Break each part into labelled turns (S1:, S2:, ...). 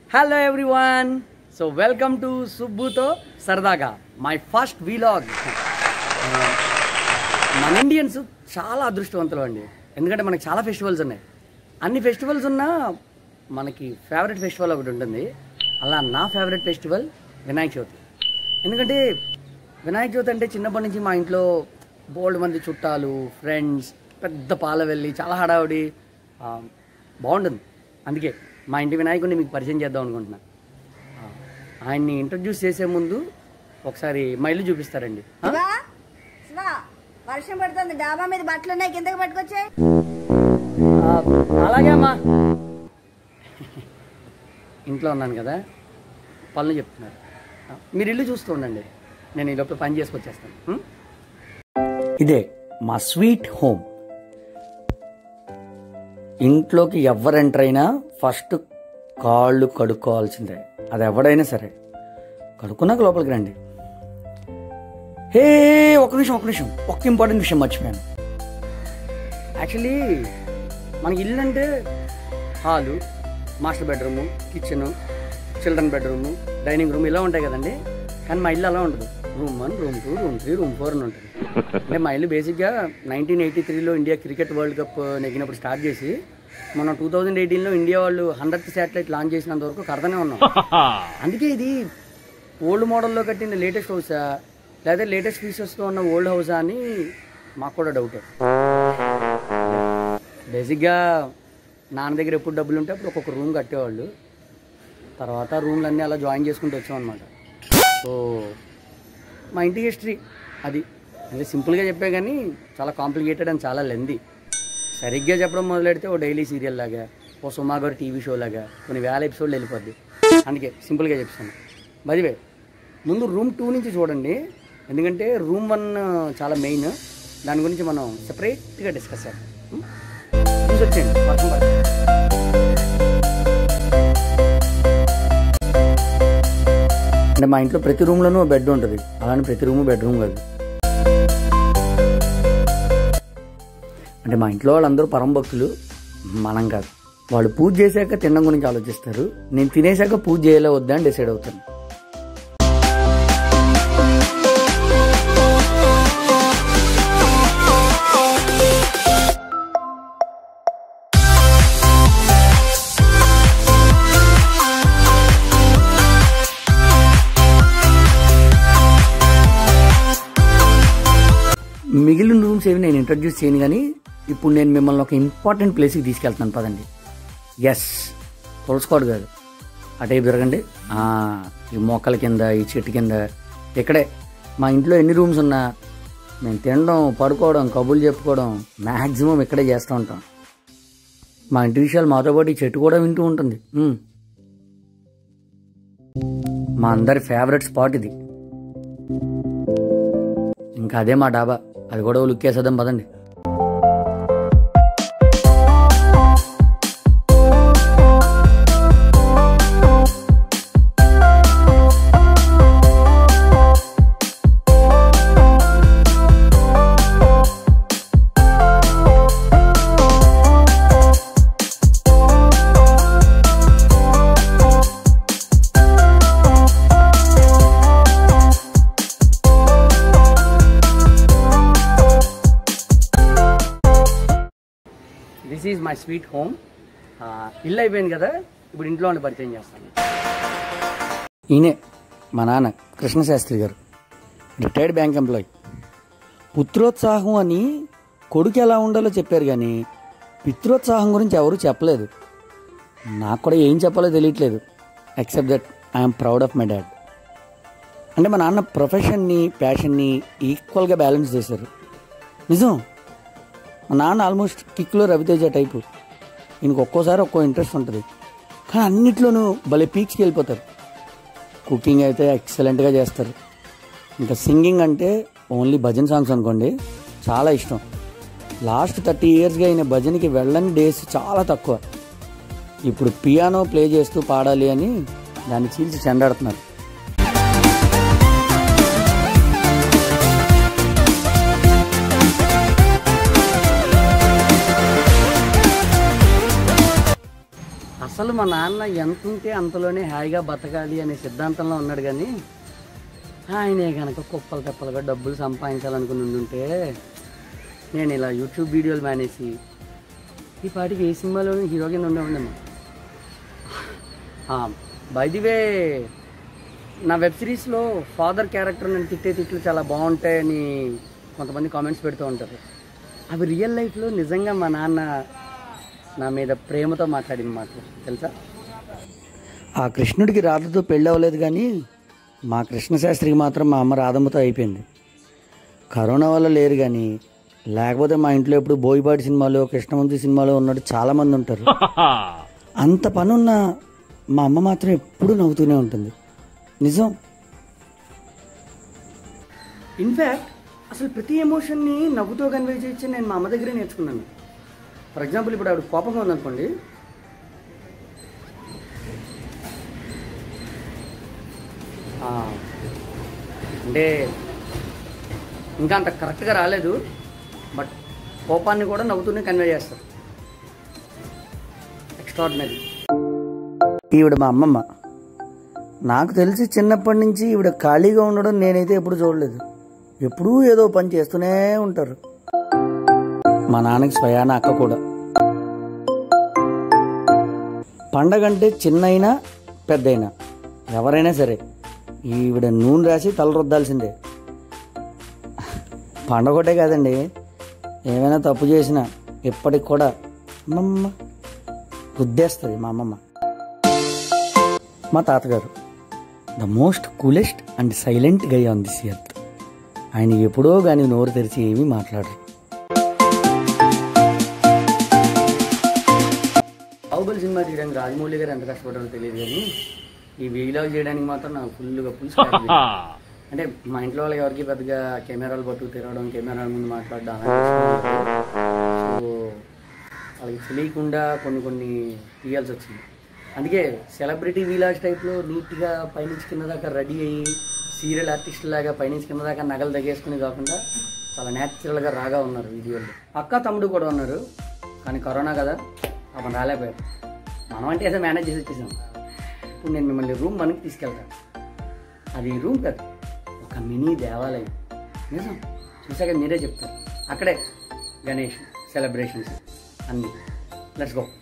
S1: Hello everyone so welcome to సుబ్బుతో సరదాగా my first vlog మన ఇండియన్స్ చాలా అదృష్టవంతులు అండి ఎందుకంటే మనకి చాలా ఫెస్టివల్స్ ఉన్నాయి అన్ని ఫెస్టివల్స్ ఉన్నా మనకి ఫేవరెట్ ఫెస్టివల్ ఒకటి ఉంటుంది అలా నా ఫేవరెట్ ఫెస్టివల్ వినాయక చవితి ఎందుకంటే వినాయక చవితి అంటే చిన్నప్పటి నుంచి మా ఇంట్లో బోల్డ్ మంది చుట్టాలు ఫ్రెండ్స్ పెద్ద పాల వెళ్ళి చాలా హడావుడి ఆ, బాగుంటుంది అందుకే మా ఇంటి వినాయకుడిని మీకు పరిచయం చేద్దాం అనుకుంటున్నా ఆ, ఆయన్ని ఇంట్రడ్యూస్ చేసే ముందు ఒకసారి మా ఇల్లు చూపిస్తారండి ఆ?
S2: శివా శివా వర్షం పడుతుంది డాబా మీద బట్టలు ఉన్నాయి కిందకి పట్టుకొచ్చాయి
S1: ఆ, అలాగే అమ్మా ఇంట్లో ఉన్నాను కదా పనులు చెప్తున్నారు ఆ, మీరు ఇల్లు చూస్తూ ఉండండి నేను ఈ లోపల పని చేసుకొచ్చేస్తాను ఉం? ఇదే మా స్వీట్ హోమ్ ఇంట్లోకి ఎవరు ఎంటర్ అయినా ఫస్ట్ కాళ్ళు కడుక్కోవాల్సిందే అది ఎవడైనా సరే కడుక్కున్నాక లోపలికి రండి హే ఒక నిమిషం ఒక నిమిషం ఒక్క ఇంపార్టెంట్ విషయం మర్చిపోయాను యాక్చువల్లీ మన ఇల్లు అంటే hall master bedroom kitchen children bedroom dining room ఇలా ఉంటాయి కదండి కానీ మా ఇల్లు అలా ఉండదు room one room two room three room four అని ఉంటుంది అంటే మా ఇల్లు బేసిక్గా నైన్టీన్ ఎయిటీ త్రీలో ఇండియా క్రికెట్ వరల్డ్ కప్ నెగ్గినప్పుడు స్టార్ట్ చేసి మనం టూ థౌజండ్ ఎయిటీన్లో ఇండియా వాళ్ళు హండ్రెడ్ శాటిలైట్ లాంచ్ చేసినంత వరకు కడతానే ఉన్నాం అందుకే ఇది ఓల్డ్ మోడల్లో కట్టిన లేటెస్ట్ హౌసా లేదా లేటెస్ట్ ఫీచర్స్తో ఉన్న ఓల్డ్ హౌసా అని మాకు కూడా డౌటే బేసిక్గా నాన్న దగ్గర ఎప్పుడు డబ్బులు ఉంటే అప్పుడు ఒక్కొక్క రూమ్ కట్టేవాళ్ళు తర్వాత రూమ్లు అన్నీ అలా జాయిన్ చేసుకుంటూ వచ్చాం అనమాట సో మా ఇంటి హిస్టరీ అది అంటే సింపుల్గా చెప్పే కానీ చాలా కాంప్లికేటెడ్ అండ్ చాలా లెంది సరిగ్గా చెప్పడం మొదలెడితే ఓ డైలీ సీరియల్ లాగా ఓ సుమా గారు టీవీ షో లాగా కొన్ని వేల ఎపిసోడ్లు వెళ్ళిపోద్ది అందుకే సింపుల్గా చెప్తాను మదివే ముందు రూమ్ టూ నుంచి చూడండి ఎందుకంటే రూమ్ వన్ చాలా మెయిన్ దాని గురించి మనం సెపరేట్గా డిస్కస్ చేద్దాం ఉం? చూసి వచ్చేయండి వర్షం పడుతుంది. అంటే మా ఇంట్లో ప్రతి రూమ్లోనూ బెడ్ ఉంటుంది అలానే ప్రతి రూము బెడ్రూమ్ కాదు అంటే మా ఇంట్లో వాళ్ళందరూ పరమ భక్తులు మనం కాదు వాళ్ళు పూజ చేశాక తినడం గురించి ఆలోచిస్తారు నేను తినేశాక పూజ చేయాలో వద్దా అని డిసైడ్ అవుతాను మిగిలిన రూమ్స్ ఏవి నేను ఇంట్రడ్యూస్ చేయను కానీ ఇప్పుడు నేను మిమ్మల్ని ఒక ఇంపార్టెంట్ ప్లేస్కి తీసుకెళ్తున్నాను పదండి ఎస్ తులసుకోడు కాదు అటే తిరగండి ఆ, ఈ మొక్కల కింద ఈ చెట్టు కింద ఇక్కడే మా ఇంట్లో ఎన్ని రూమ్స్ ఉన్నా మేము తినడం పడుకోవడం కబుర్లు చెప్పుకోవడం మ్యాక్సిమం ఇక్కడే చేస్తూ ఉంటాం మా ఇంటి విషయాలు మాతో పాటు ఈ చెట్టు కూడా వింటూ ఉంటుంది ఉమ్. మా అందరి ఫేవరెట్ స్పాట్ ఇది ఇంకా అదే మా డాబా అది కూడా ఓ లుక్ వేసేద్దాం పదండి this is my sweet home ఇల్లు అయిపోయింది కదా ఇప్పుడు ఇంట్లో ఉండి పరిచయం చేస్తాను ఈయనే మా నాన్న కృష్ణశాస్త్రి గారు రిటైర్డ్ బ్యాంక్ ఎంప్లాయీ పుత్రోత్సాహం అని కొడుకు ఎలా ఉండాలో చెప్పారు కానీ పిత్రోత్సాహం గురించి ఎవరూ చెప్పలేదు నాకు కూడా ఏం చెప్పాలో తెలియట్లేదు except that I'm proud of my dad అంటే మా నాన్న ప్రొఫెషన్ని ప్యాషన్ని ఈక్వల్గా బ్యాలెన్స్ చేశారు నిజం మా నాన్న ఆల్మోస్ట్ కిక్లో రవితేజ టైపు ఈయనకు ఒక్కోసారి ఒక్కో ఇంట్రెస్ట్ ఉంటుంది కానీ అన్నిట్లోనూ భలే పీక్స్కి వెళ్ళిపోతారు కుకింగ్ అయితే ఎక్సలెంట్గా చేస్తారు ఇంకా సింగింగ్ అంటే ఓన్లీ భజన్ సాంగ్స్ అనుకోండి చాలా ఇష్టం లాస్ట్ థర్టీ ఇయర్స్గా అయిన భజన్కి వెళ్ళని డేస్ చాలా తక్కువ ఇప్పుడు పియానో ప్లే చేస్తూ పాడాలి అని దాన్ని చీల్చి చెండాడుతున్నారు అసలు మా నాన్న ఎంత ఉంటే అంతలోనే హాయిగా బతకాలి అనే సిద్ధాంతంలో ఉన్నాడు కానీ ఆయనే కనుక కుప్పలు తెప్పలుగా డబ్బులు సంపాదించాలనుకుని ఉండుంటే నేను ఇలా యూట్యూబ్ వీడియోలు మానేసి ఈ పాటికి ఏ సినిమాలోనూ హీరో కింద ఉండేవాడిని బై ది వే నా వెబ్ సిరీస్లో ఫాదర్ క్యారెక్టర్ నేను తిట్టే తిట్లు చాలా బాగుంటాయని కొంతమంది కామెంట్స్ పెడుతూ ఉంటారు అవి రియల్ లైఫ్లో నిజంగా మా నాన్న నా మీద ప్రేమతో మాట్లాడిన మాటలు తెలుసా ఆ కృష్ణుడికి రాధతో పెళ్ళి అవ్వలేదు కానీ మా కృష్ణశాస్త్రికి మాత్రం మా అమ్మ రాధమ్మతో అయిపోయింది కరోనా వల్ల లేరు కానీ లేకపోతే మా ఇంట్లో ఎప్పుడు బోయిపాటి సినిమాలో కృష్ణవంతి సినిమాలో ఉన్నట్టు చాలామంది ఉంటారు అంత పనున్న మా అమ్మ మాత్రం ఎప్పుడూ నవ్వుతూనే ఉంటుంది నిజం ఇన్ఫ్యాక్ట్ అసలు ప్రతి ఎమోషన్ని నవ్వుతో కన్వే చేయొచ్చు నేను మా అమ్మ దగ్గరే నేర్చుకున్నాను ఫర్ ఎగ్జాంపుల్ ఇప్పుడు ఆవిడ కోపంగా ఉందనుకోండి ఆ, అంటే ఇంకా అంత కరెక్ట్గా రాలేదు బట్ కోపాన్ని కూడా నవ్వుతూనే కన్వే చేస్తారు ఎక్స్ట్రాడినరీ ఈవిడ మా అమ్మమ్మ నాకు తెలిసి చిన్నప్పటి నుంచి ఈవిడ ఖాళీగా ఉండడం నేనైతే ఎప్పుడు చూడలేదు ఎప్పుడూ ఏదో పని చేస్తూనే ఉంటారు మా నాన్నకి స్వయాన అక్క కూడా పండగంటే చిన్నైనా పెద్దయినా ఎవరైనా సరే ఈవిడ నూనె రాసి తల రుద్దాల్సిందే పండగ ఒకటే కాదండి ఏమైనా తప్పు చేసినా ఇప్పటికి కూడా అమ్మమ్మ రుద్దేస్తుంది మా అమ్మమ్మ మా తాతగారు the most coolest and silent guy on this earth ఆయన ఎప్పుడో కానీ నోరు తెరిచి ఏమీ మాట్లాడరు బాహుబలి సినిమా తీయడానికి రాజమౌళి గారు ఎంత కష్టపడారో తెలియదు కానీ ఈ వీలాగ్ చేయడానికి మాత్రం నాకు ఫుల్గా ఫుల్ అంటే మా ఇంట్లో వాళ్ళకి ఎవరికి పెద్దగా కెమెరాలు పట్టు తిరగడం కెమెరాల ముందు మాట్లాడడం అలాంటి ఇష్టం ఉండదు. సో వాళ్ళకి తెలియకుండా కొన్ని కొన్ని తీయాల్సి వచ్చింది అందుకే సెలబ్రిటీ వీలాగ్స్ టైప్లో నీట్గా పైనుంచి కింద దాకా రెడీ అయ్యి సీరియల్ ఆర్టిస్ట్ లాగా పైనుంచి కింద దాకా నగలు తగేసుకుని కాకుండా చాలా న్యాచురల్గా రాగా ఉన్నారు వీడియోలు అక్క తమ్ముడు కూడా ఉన్నారు కానీ కరోనా కదా అప్పుడు రాలేకపోయారు మనం అంటే ఏదో మేనేజ్ చేసి వచ్చేసాం ఇప్పుడు నేను మిమ్మల్ని రూమ్ మనకి తీసుకెళ్తాను అది రూమ్ కాదు ఒక మినీ దేవాలయం నిజం చూసాక మీరే చెప్తారు అక్కడే గణేష్ సెలబ్రేషన్స్ అన్నీ లెట్స్ గో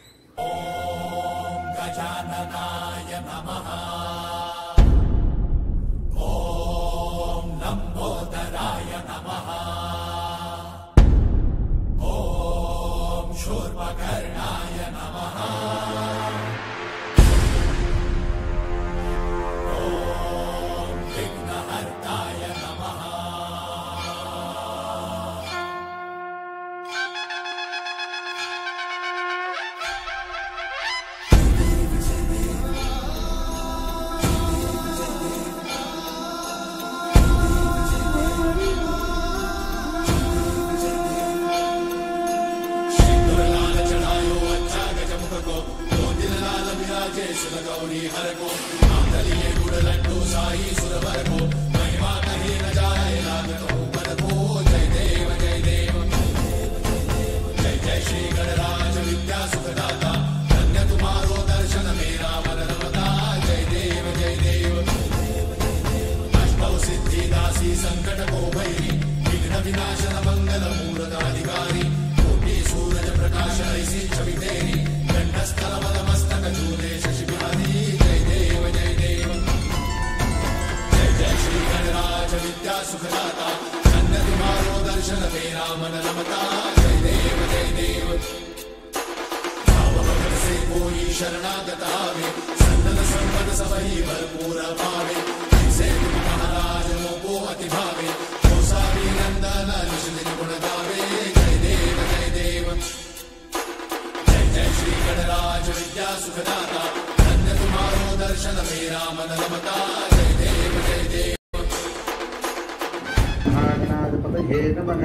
S3: महागणाधिपतये नमः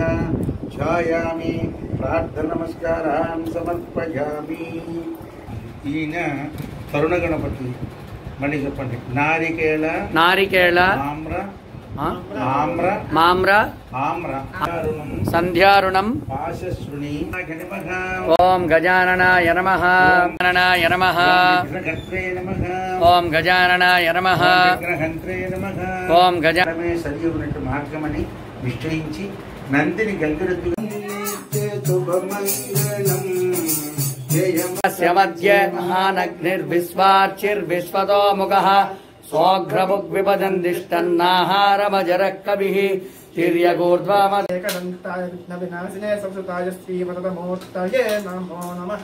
S3: ఛాయామి ప్రార్థన నమస్కారాన్ సమర్పయామి ఈయన తరుణ గణపతి మళ్ళీ చెప్పండి నారికేళ
S1: నారికేళ
S3: ఆమ్ర
S1: ఆ?
S3: ఆమ్ర
S1: మామ్ర
S3: ఆమ్ర అరుణం
S1: సంధ్యారుణం
S3: పాశశ్రుణి గణపః
S1: ఓం గజాననాయ నమ గజాననాయ నమ
S3: విగ్రహకర్త్రే నమః
S1: ఓం గజాననాయ నమ
S3: విగ్రహంత్రే నమః
S1: ఓం గజ
S3: మనమే సరి ఉన్నట్టు మార్గమని నిశ్చయించి నందిని గంగిరెద్దు శుభమంగళం జయం
S1: తస్య మధ్య మహానగ్నిర్విశ్వార్చిర్విశ్వతో ముఖः సోఘ్రముగ్విపదందిష్టన్నాహారమజరः కవిः తిర్యగూర్ధ్వమ
S4: ఏకదంతాయ విఘ్న వినాశినే సంసుతాయ శ్రీమతమూర్తయే నమో నమః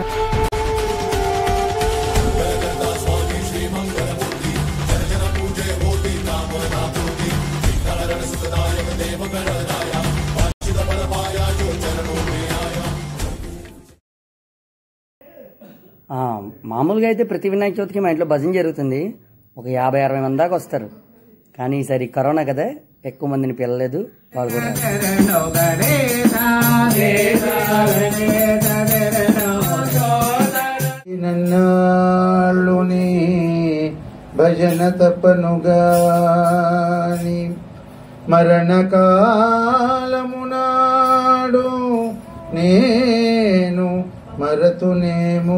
S1: ఆ, మామూలుగా అయితే ప్రతి వినాయక చవితికి మా ఇంట్లో భజన జరుగుతుంది ఒక యాభై అరవై మంది దాకా వస్తారు కానీ ఈసారి కరోనా కదా ఎక్కువ మందిని పిల్లలేదు వాళ్ళు కూడా
S3: నన్నాళ్ళుని భజన తపనుగాని మరణకాలమునాడు నేను మరతునేమో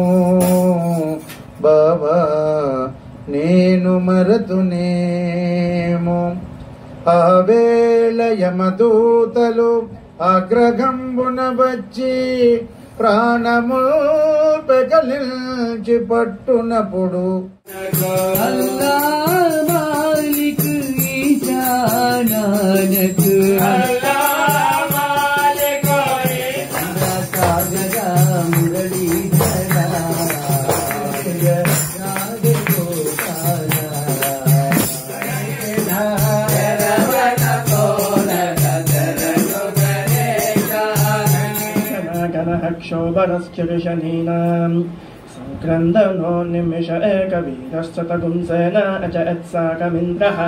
S3: బాబా నేను మరతునేమో ఆ వేళ యమదూతలు ఆగ్రహంబున వచ్చి ప్రాణము పెగలించి పట్టునప్పుడు
S4: क्षोभरस्य विशनीनाम् सङ्क्रन्दनो निमिष एकवीरश्च तगुंसेन अजयत्साकमिन्द्रः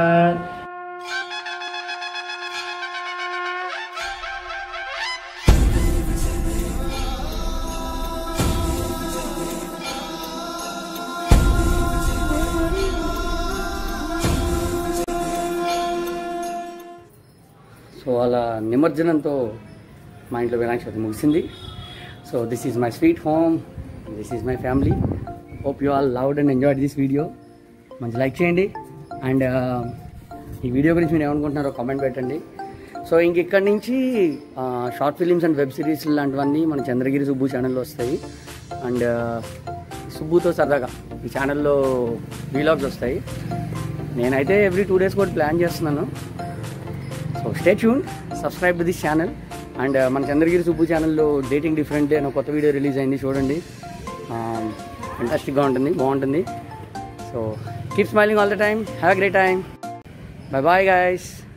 S1: సో అలా నిమజ్జనంతో మా ఇంట్లో వినాయక చవితి ముగిసింది so this is my sweet home this is my family hope you all loved and enjoyed this video మంచి లైక్ చేయండి అండ్ ఈ వీడియో గురించి మీరు ఏమనుకుంటున్నారో కామెంట్ పెట్టండి సో ఇంక ఇక్కడి నుంచి short films and web series లాంటివన్నీ మన చంద్రగిరి సుబ్బు ఛానల్లో వస్తాయి అండ్ సుబ్బుతో సరదాగా ఈ ఛానల్లో వీలాగ్స్ వస్తాయి నేనైతే ఎవ్రీ టూ డేస్ కూడా ప్లాన్ చేస్తున్నాను so stay tune subscribe to this channel and మన చంద్రగిరి సుబ్బు ఛానల్లో డేటింగ్ డిఫరెంట్ డే అని ఒక కొత్త వీడియో రిలీజ్ అయింది చూడండి ఇంట్రెస్టింగ్గా ఉంటుంది బాగుంటుంది so keep smiling all the time have great time bye bye guys